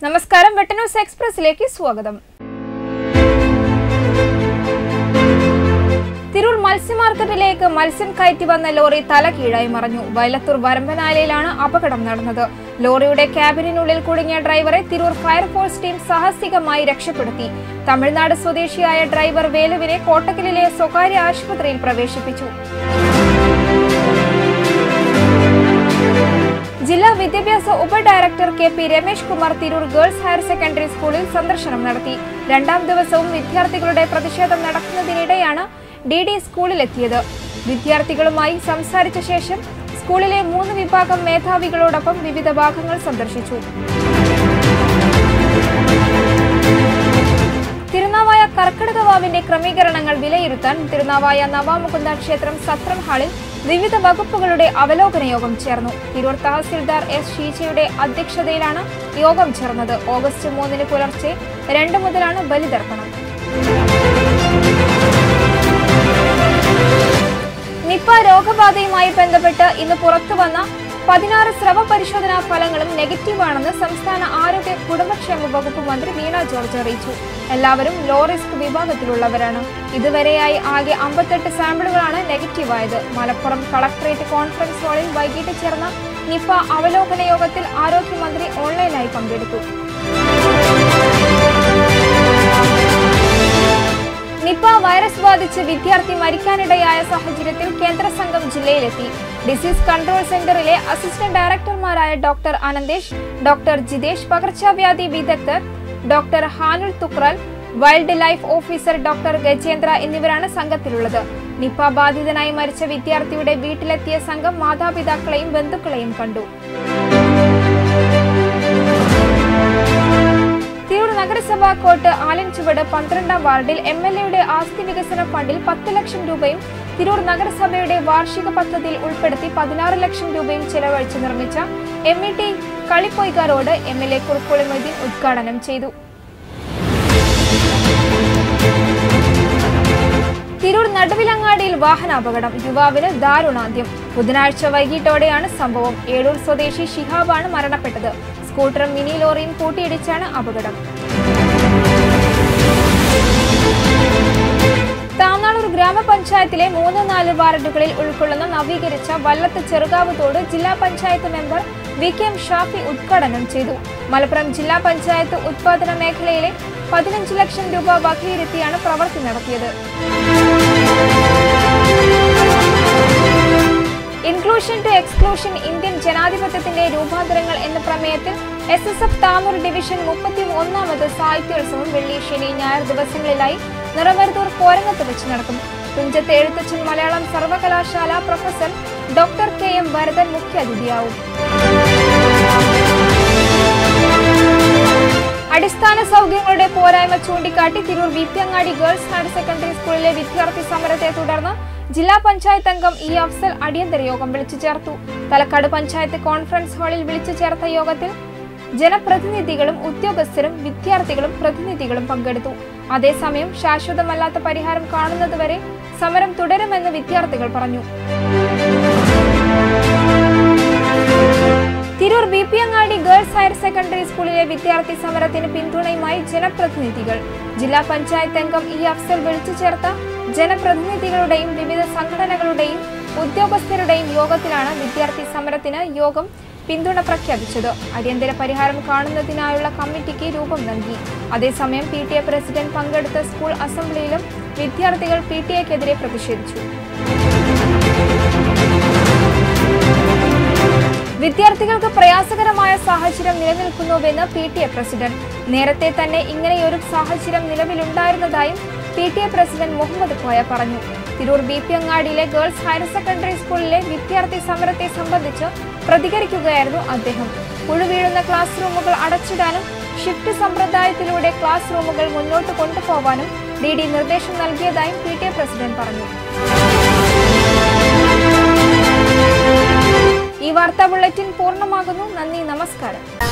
നമസ്കാരം വെട്ടന്യൂസ് എക്സ്പ്രസിലേക്ക് സ്വാഗതം തിരൂർ മത്സ്യമാർക്കറ്റിലേക്ക് മത്സ്യം കയറ്റി വന്ന ലോറി തല കീഴായി മറഞ്ഞു വയലത്തൂർ വരമ്പനാലയിലാണ് അപകടം നടന്നത് ലോറിയുടെ ക്യാബിനുള്ളിൽ കുടുങ്ങിയ ഡ്രൈവറെ തിരൂർ ഫയർഫോഴ്സ് ടീം സാഹസികമായി രക്ഷപ്പെടുത്തി തമിഴ്നാട് സ്വദേശിയായ ഡ്രൈവർ വേലുവിനെ കോട്ടക്കലിലെ സ്വകാര്യ ആശുപത്രിയിൽ പ്രവേശിപ്പിച്ചു ജില്ലാ വിദ്യാഭ്യാസ ഉപ director K P Ramesh Kumar Tirur girls higher secondary സ്കൂളിൽ സന്ദർശനം നടത്തി രണ്ടാം ദിവസവും വിദ്യാർത്ഥികളുടെ പ്രതിഷേധം നടക്കുന്നതിനിടെയാണ് ഡി ഡി സ്കൂളിലെത്തിയത് വിദ്യാർത്ഥികളുമായി സംസാരിച്ച ശേഷം സ്കൂളിലെ മൂന്ന് വിഭാഗം മേധാവികളോടൊപ്പം വിവിധ ഭാഗങ്ങൾ സന്ദർശിച്ചു തിരുനാവായ കർക്കിടക വാവിന്റെ ക്രമീകരണങ്ങൾ വിലയിരുത്താൻ തിരുനാവായ നവാമുകുന്ദ ക്ഷേത്രം സത്രം ഹാളിൽ വിവിധ വകുപ്പുകളുടെ അവലോകന യോഗം ചേർന്നു തിരൂർ തഹസിൽദാർ എസ് ഷീജയുടെ അധ്യക്ഷതയിലാണ് യോഗം ചേർന്നത് ഓഗസ്റ്റ് മൂന്നിന് പുലർച്ചെ രണ്ട് മുതലാണ് ബലിതർപ്പണം നിപ്പ രോഗബാധയുമായി ബന്ധപ്പെട്ട് ഇന്ന് പുറത്തുവന്ന പതിനാറ് സ്രവ പരിശോധനാ ഫലങ്ങളും നെഗറ്റീവാണെന്ന് സംസ്ഥാന ആരോഗ്യ കുടുംബക്ഷേമ വകുപ്പ് മന്ത്രി വീണ ജോർജ് അറിയിച്ചു എല്ലാവരും ലോ റിസ്ക് വിഭാഗത്തിലുള്ളവരാണ് ഇതുവരെയായി ആകെ അമ്പത്തെട്ട് സാമ്പിളുകളാണ് നെഗറ്റീവായത് മലപ്പുറം കളക്ടറേറ്റ് കോൺഫറൻസ് ഹാളിൽ വൈകിട്ട് ചേർന്ന നിപ്പ അവലോകന യോഗത്തിൽ ആരോഗ്യമന്ത്രി ഓൺലൈനായി പങ്കെടുത്തു നിപ വൈറസ് ബാധിച്ച് വിദ്യാർത്ഥി മരിക്കാനിടയായ സാഹചര്യത്തിൽ കേന്ദ്ര സംഘം ജില്ലയിലെത്തി ഡിസീസ് കൺട്രോൾ സെന്ററിലെ അസിസ്റ്റന്റ് ഡയറക്ടർമാരായ ഡോക്ടർ അനന്തേഷ് ഡോക്ടർ ജിതേഷ് പകർച്ചവ്യാധി വിദഗ്ധർ doctor Hanul Tukral wild life officer doctor Gajendra എന്നിവരാണ് സംഘത്തിലുള്ളത് നിപ ബാധിതനായി മരിച്ച വിദ്യാർത്ഥിയുടെ വീട്ടിലെത്തിയ സംഘം മാതാപിതാക്കളെയും ബന്ധുക്കളെയും കണ്ടു തിരൂർ നഗരസഭാ കോട്ട് ആലൻചുവട് പന്ത്രണ്ടാം വാർഡിൽ എം എൽ എയുടെ ആസ്തി വികസന ഫണ്ടിൽ പത്ത് ലക്ഷം രൂപയും തിരൂർ നഗരസഭയുടെ വാർഷിക പദ്ധതിയിൽ ഉൾപ്പെടുത്തി പതിനാറ് ലക്ഷം രൂപയും ചെലവഴിച്ച് നിർമ്മിച്ച M E T Kalippoika road M L A Kurukkoli Moideen ഉദ്ഘാടനം ചെയ്തു തിരൂർ നടുവിലങ്ങാടിയിൽ വാഹനാപകടം യുവാവിന് ദാരുണാന്ത്യം ബുധനാഴ്ച വൈകിട്ടോടെയാണ് സംഭവം ഏഴൂർ സ്വദേശി ഷിഹാബാണ് മരണപ്പെട്ടത് സ്കൂട്ടറും മിനി ലോറിയും കൂട്ടിയിടിച്ചാണ് അപകടം താന്നാളൂർ ഗ്രാമപഞ്ചായത്തിലെ മൂന്ന് നാല് വാർഡുകളിൽ ഉൾക്കൊള്ളുന്ന നവീകരിച്ച വല്ലത്ത് ചെറുകാവ് തോട് ജില്ലാ panchayat member V K M Shafi ഉദ്ഘാടനം ചെയ്തു മലപ്പുറം ജില്ലാ പഞ്ചായത്ത് ഉത്പാദന മേഖലയിലെ പതിനഞ്ച് ലക്ഷം രൂപ വകയിരുത്തിയാണ് പ്രവൃത്തി നടത്തിയത് ഇൻക്ലൂഷൻ ടു എക്സ്ക്ലൂഷൻ ഇന്ത്യൻ ജനാധിപത്യത്തിന്റെ രൂപാന്തരങ്ങൾ എന്ന പ്രമേയത്തിൽ S S F Tanur division മുപ്പത്തി ഒന്നാമത് സാഹിത്യോത്സവം വെള്ളി ശനി ഞായർ ദിവസങ്ങളിലായി നിറവരുത്തൂർ കോരങ്ങത്ത് വെച്ച് നടക്കും തുഞ്ചത്ത് എഴുത്തച്ഛൻ മലയാളം സർവകലാശാല professor doctor K M Bharathan മുഖ്യാതിഥിയാവും അടിസ്ഥാന സൗകര്യങ്ങളുടെ പോരായ്മ ചൂണ്ടിക്കാട്ടി തിരൂർ വിപ്യങ്ങാടി ഗേൾസ് ഹയർ സെക്കൻഡറി സ്കൂളിലെ വിദ്യാർത്ഥി സമരത്തെ തുടർന്ന് ജില്ലാ പഞ്ചായത്ത് അംഗം ഇ അഫ്സൽ അടിയന്തര യോഗം വിളിച്ചു ചേർത്തു തലക്കാട് പഞ്ചായത്ത് കോൺഫറൻസ് ഹാളിൽ വിളിച്ചു ചേർത്ത യോഗത്തിൽ ജനപ്രതിനിധികളും ഉദ്യോഗസ്ഥരും വിദ്യാർത്ഥികളും പ്രതിനിധികളും പങ്കെടുത്തു അതേസമയം ശാശ്വതമല്ലാത്ത പരിഹാരം കാണുന്നതുവരെ സമരം തുടരുമെന്ന് വിദ്യാർത്ഥികൾ പറഞ്ഞു Tirur B P Angadi girls higher secondary സ്കൂളിലെ വിദ്യാർത്ഥി സമരത്തിന് പിന്തുണയുമായി ജനപ്രതിനിധികൾ ജില്ലാ പഞ്ചായത്ത് അംഗം ഇ അഫ്സൽ വിളിച്ചു ചേർത്ത ജനപ്രതിനിധികളുടെയും വിവിധ സംഘടനകളുടെയും ഉദ്യോഗസ്ഥരുടെയും യോഗത്തിലാണ് വിദ്യാർത്ഥി സമരത്തിന് യോഗം പിന്തുണ പ്രഖ്യാപിച്ചത് അടിയന്തര പരിഹാരം കാണുന്നതിനായുള്ള കമ്മിറ്റിക്ക് രൂപം നൽകി അതേസമയം പി ടി എ പ്രസിഡന്റ് പങ്കെടുത്ത സ്കൂൾ അസംബ്ലിയിലും വിദ്യാർത്ഥികൾ പി ടി എക്കെതിരെ പ്രതിഷേധിച്ചു വിദ്യാർത്ഥികൾക്ക് പ്രയാസകരമായ സാഹചര്യം നിലനിൽക്കുന്നുവെന്ന് പി ടി എ പ്രസിഡന്റ് നേരത്തെ തന്നെ ഇങ്ങനെയൊരു സാഹചര്യം നിലവിലുണ്ടായിരുന്നതായും P T A president Muhammad Koya പറഞ്ഞു തിരൂർ ബി പി അങ്ങാടിയിലെ ഗേൾസ് ഹയർ സെക്കൻഡറി സ്കൂളിലെ വിദ്യാർത്ഥി സമരത്തെ സംബന്ധിച്ച് പ്രതികരിക്കുകയായിരുന്നു അദ്ദേഹം പുഴുവീഴുന്ന ക്ലാസ് റൂമുകൾ അടച്ചിടാനും ഷിഫ്റ്റ് സമ്പ്രദായത്തിലൂടെ ക്ലാസ് റൂമുകൾ മുന്നോട്ട് കൊണ്ടുപോകാനും ഡി ഡി നിർദ്ദേശം നൽകിയതായും പി ടി എ പ്രസിഡന്റ് പറഞ്ഞു ഈ വാർത്താ ബുള്ളറ്റിൻ പൂർണ്ണമാകുന്നു നന്ദി നമസ്കാരം